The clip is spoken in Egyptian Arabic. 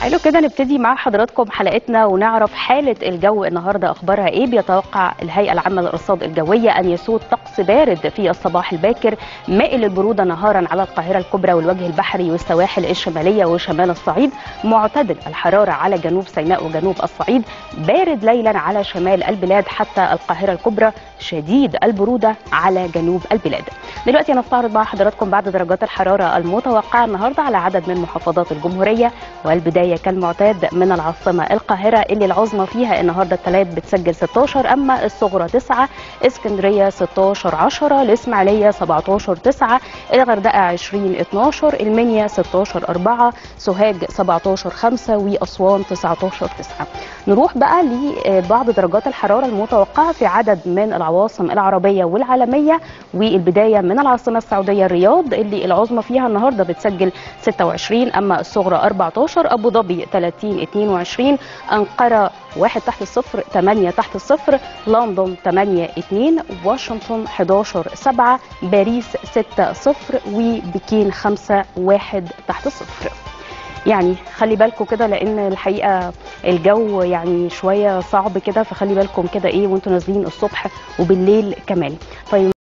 تعالوا كده نبتدي مع حضراتكم حلقتنا ونعرف حالة الجو النهاردة أخبارها إيه بيتوقع الهيئة العامة للأرصاد الجوية أن يسود طقس بارد في الصباح الباكر مائل البرودة نهارا على القاهرة الكبرى والوجه البحري والسواحل الشمالية وشمال الصعيد معتدل الحرارة على جنوب سيناء وجنوب الصعيد بارد ليلا على شمال البلاد حتى القاهرة الكبرى شديد البرودة على جنوب البلاد دلوقتي هنستعرض مع حضراتكم بعض درجات الحرارة المتوقعة النهاردة على عدد من محافظات الجمهورية والبداية كالمعتاد من العاصمة القاهرة اللي العظمى فيها النهاردة الثلاث بتسجل 16 أما الصغرى 9 اسكندرية 16 10 الإسماعيلية 17 9 الغردقة 20 12 المنيا 16 4 سوهاج 17 5 وأسوان 19 9 نروح بقى لبعض درجات الحرارة المتوقعة في عدد من العواصم العربية والعالمية والبداية من العاصمة السعودية الرياض اللي العظمى فيها النهاردة بتسجل 26 أما الصغرى 14 أبو ظبي 30 22 أنقرة 1 تحت الصفر 8 تحت الصفر لندن 8 2 واشنطن 11 7 باريس 6 0 وبكين 5 1 تحت الصفر يعني خلي بالكم كده لان الحقيقه الجو يعني شويه صعب كده فخلي بالكم كده ايه وانتوا نازلين الصبح وبالليل كمان طيب